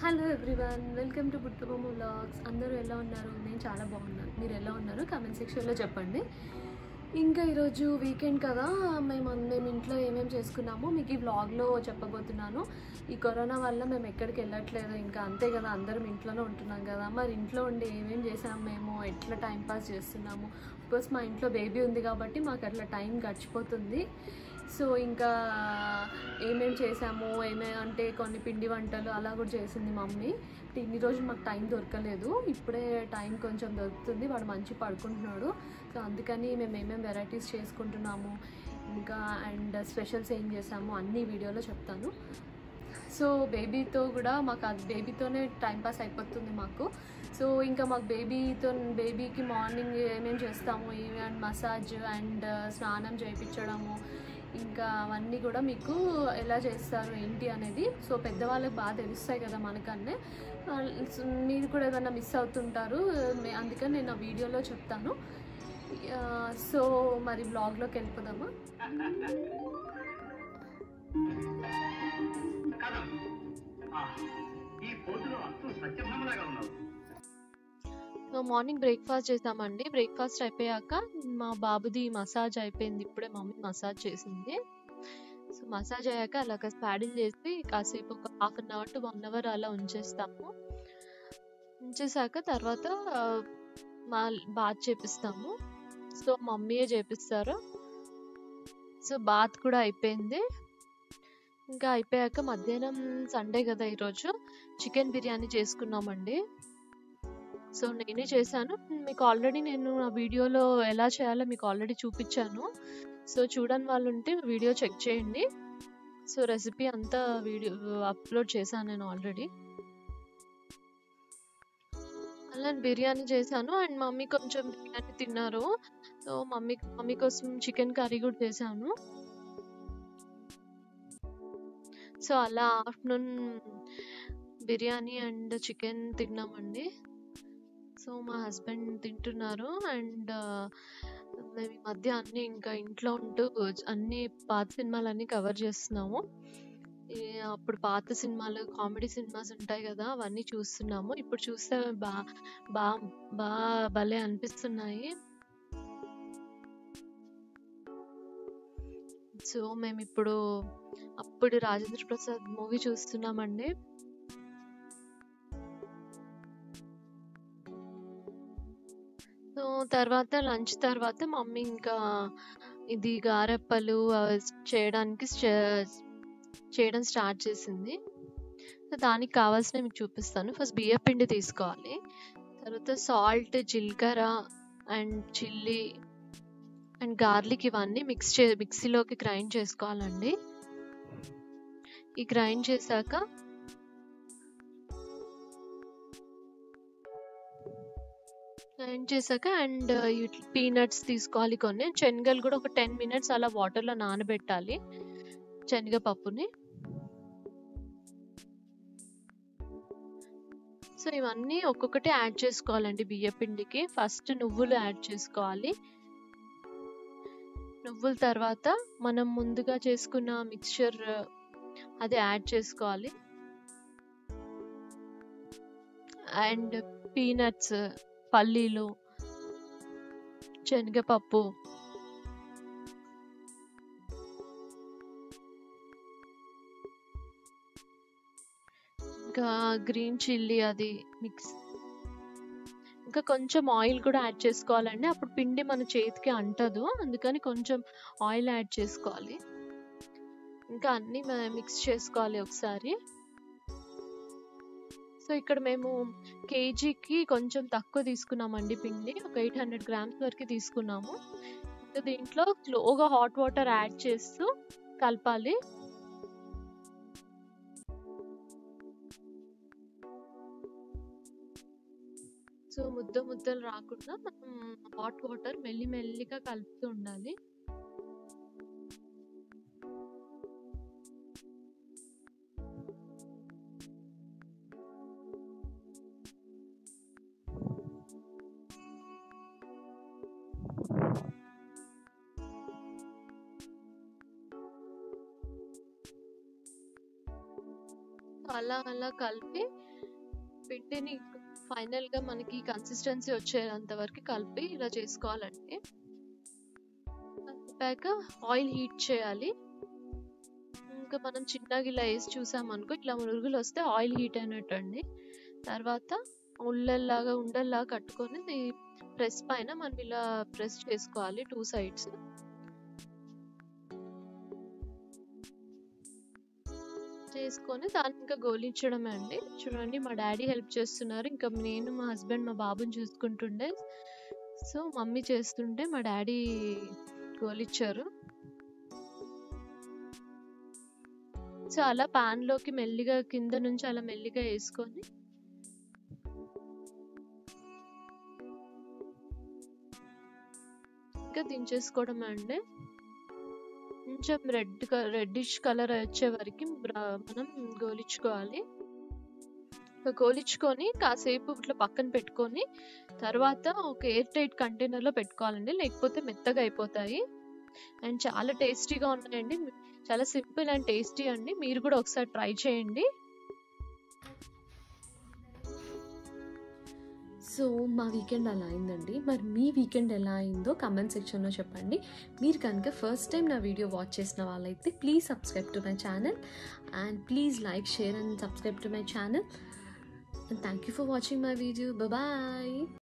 hello everyone welcome to Buttubomma vlogs అందరూ ఎలా ఉన్నారు నేను చాలా బాగున్నాను మీరు ఎలా ఉన్నారు కామెంట్ సెక్షన్లో చెప్పండి ఇంకా ఈరోజు వీకెండ్ కదా మేము మేము ఇంట్లో ఏమేమి చేసుకున్నామో మీకు ఈ వ్లాగ్లో చెప్పబోతున్నాను ఈ కరోనా వల్ల మేము ఎక్కడికి వెళ్ళట్లేదు ఇంకా అంతే కదా అందరం ఇంట్లోనే ఉంటున్నాం కదా మరి ఇంట్లో ఉండి ఏమేమి చేసాము మేము ఎట్లా టైం పాస్ చేస్తున్నాము బికాస్ మా ఇంట్లో బేబీ ఉంది కాబట్టి మాకు అట్లా టైం గడిచిపోతుంది సో ఇంకా ఏమేమి చేసాము ఏమే అంటే కొన్ని పిండి వంటలు అలా కూడా చేసింది మమ్మీ ఇన్ని రోజులు మాకు టైం దొరకలేదు ఇప్పుడే టైం కొంచెం దొరుకుతుంది వాడు మంచి పడుకుంటున్నాడు సో అందుకని మేము ఏమేమి వెరైటీస్ చేసుకుంటున్నాము ఇంకా అండ్ స్పెషల్స్ ఏం చేసాము అన్ని వీడియోలో చెప్తాను సో బేబీతో కూడా మాకు అది బేబీతోనే టైం పాస్ అయిపోతుంది మాకు సో ఇంకా మాకు బేబీతో బేబీకి మార్నింగ్ ఏమేమి చేస్తాము ఈవెన్ మసాజ్ అండ్ స్నానం చేయించడము ఇంకా అవన్నీ కూడా మీకు ఎలా చేస్తారు ఏంటి అనేది సో పెద్దవాళ్ళకి బాగా తెలుస్తాయి కదా మనకన్నే ఆ, సో మీరు కూడా ఏదైనా మిస్ అవుతుంటారు మే- అందుకని నేను ఆ వీడియోలో చెప్తాను ఆ, సో మరి బ్లాగ్లోకి వెళ్ళిపోదామా కథం ఆ, ఈ పోతులో అచ్చు సత్యభామలాగా ఉన్నావు సో మార్నింగ్ బ్రేక్ఫాస్ట్ చేసామండి బ్రేక్ఫాస్ట్ అయిపోయాక మా బాబుది మసాజ్ అయిపోయింది ఇప్పుడే మమ్మీ మసాజ్ చేసింది సో మసాజ్ అయ్యాక అలాగ ప్యాడిల్ చేసి కాసేపు ఒక half an hour to one hour అలా ఉంచేస్తాము ఉంచేసాక తర్వాత ఆ, మా బాత్ చేపిస్తాము సో మమ్మీయే చేపిస్తారు సో బాత్ కూడా అయిపోయింది ఇంకా అయిపోయాక మధ్యాహ్నం సండే కదా ఈరోజు చికెన్ బిర్యానీ చేసుకున్నామండి సో నేనే చేశాను మీకు ఆల్రెడీ నేను ఆ వీడియోలో ఎలా చేయాలో మీకు ఆల్రెడీ చూపించాను సో చూడని వాళ్ళు ఉంటే వీడియో చెక్ చేయండి సో రెసిపీ అంతా వీడియో అప్లోడ్ చేశాను నేను ఆల్రెడీ అలా బిర్యానీ చేశాను అండ్ మమ్మీ కొంచెం బిర్యానీ తిన్నారు సో మమ్మీ మమ్మీ కోసం చికెన్ కర్రీ కూడా చేశాను సో అలా ఆఫ్టర్నూన్ బిర్యానీ అండ్ చికెన్ తిన్నామండి సో మా హస్బెండ్ తింటున్నారు అండ్ మేము ఈ మధ్య అన్ని ఇంకా ఇంట్లో ఉంటూ అన్ని పాత సినిమాలన్నీ కవర్ చేస్తున్నాము ఈ అప్పుడు పాత సినిమాలు కామెడీ సినిమాస్ ఉంటాయి కదా అవన్నీ చూస్తున్నాము ఇప్పుడు చూస్తే బా బా బా భలే అనిపిస్తున్నాయి సో మేము ఇప్పుడు అప్పుడు రాజేంద్ర ప్రసాద్ మూవీ చూస్తున్నామండి సో తర్వాత లంచ్ తర్వాత మమ్మీ ఇంకా ఇది గారెప్పలు అవి చేయడానికి స్ట- చేయడం స్టార్ట్ చేసింది సో దానికి కావాల్సినవి మీకు చూపిస్తాను ఫస్ట్ బియ్యం పిండి తీసుకోవాలి తర్వాత సాల్ట్ జీలకర్ర అండ్ చిల్లీ అండ్ గార్లిక్ ఇవన్నీ మిక్స్ చే మిక్సీలోకి గ్రైండ్ చేసుకోవాలండి ఈ గ్రైండ్ చేశాక గ్రైండ్ చేశాక అండ్ పీనట్స్ తీసుకోవాలి కొన్ని శనగలు కూడా ఒక టెన్ మినిట్స్ అలా వాటర్లో నానబెట్టాలి శనగపప్పుని సో ఇవన్నీ ఒక్కొక్కటి యాడ్ చేసుకోవాలండి బియ్య పిండికి ఫస్ట్ నువ్వులు యాడ్ చేసుకోవాలి నువ్వుల తర్వాత మనం ముందుగా చేసుకున్న మిక్చర్ అది యాడ్ చేసుకోవాలి అండ్ పీనట్స్ పల్లీలు శనగపప్పు ఇంకా గ్రీన్ చిల్లీ అది మిక్స్ ఇంకా కొంచెం ఆయిల్ కూడా యాడ్ చేసుకోవాలండి అప్పుడు పిండి మన చేతికి అంటదు అందుకని కొంచెం ఆయిల్ యాడ్ చేసుకోవాలి ఇంకా అన్నీ మిక్స్ చేసుకోవాలి ఒకసారి సో ఇక్కడ మేము కేజీకి కొంచెం తక్కువ తీసుకున్నామండి పిండి ఒక ఎయిట్ హండ్రెడ్ గ్రామ్స్ వరకు తీసుకున్నాము ఇంకా దీంట్లో స్లోగా హాట్ వాటర్ యాడ్ చేస్తూ కలపాలి సో ముద్ద ముద్దలు రాకుండా మనం హాట్ వాటర్ మెల్లి మెల్లిగా కలుపుతూ ఉండాలి అలా అలా కలిపి పిండిని ఫైనల్గా మనకి కన్సిస్టెన్సీ వచ్చేంత వరకు కలిపి ఇలా చేసుకోవాలండి కలిపాక ఆయిల్ హీట్ చేయాలి ఇంకా మనం చిన్నగా ఇలా వేసి చూసామనుకో ఇట్లా మురుగులు వస్తే ఆయిల్ హీట్ అయినట్టు అండి తర్వాత ఉల్లల్లాగా ఉండల్లాగా కట్టుకొని ప్రెస్ పైన మనం ఇలా ప్రెస్ చేసుకోవాలి టూ సైడ్స్ చేసుకొని దాన్ని ఇంకా గోలించడమే అండి చూడండి మా డాడీ హెల్ప్ చేస్తున్నారు ఇంకా నేను మా హస్బెండ్ మా బాబుని చూసుకుంటుండే సో మమ్మీ చేస్తుంటే మా డాడీ గోలిచ్చారు సో అలా పాన్ లోకి మెల్లిగా కింద నుంచి అలా మెల్లిగా వేసుకొని ఇంకా దించేసుకోవడం అండి కొంచెం రెడ్ రెడ్డిష్ కలర్ వచ్చే వరకు మనం గోలించుకోవాలి గోలించుకొని కాసేపు ఇట్లా పక్కన పెట్టుకొని తర్వాత ఒక ఎయిర్ టైట్ కంటైనర్లో పెట్టుకోవాలండి లేకపోతే మెత్తగా అయిపోతాయి అండ్ చాలా టేస్టీగా ఉన్నాయండి చాలా సింపుల్ అండ్ టేస్టీ అండి మీరు కూడా ఒకసారి ట్రై చేయండి సో మా వీకెండ్ అలా అయిందండి మరి మీ వీకెండ్ ఎలా అయిందో కమెంట్ సెక్షన్లో చెప్పండి మీరు కనుక ఫస్ట్ టైం నా వీడియో వాచ్ చేసిన వాళ్ళైతే please subscribe to my channel and please like share and subscribe to my channel and thank you for watching my video bye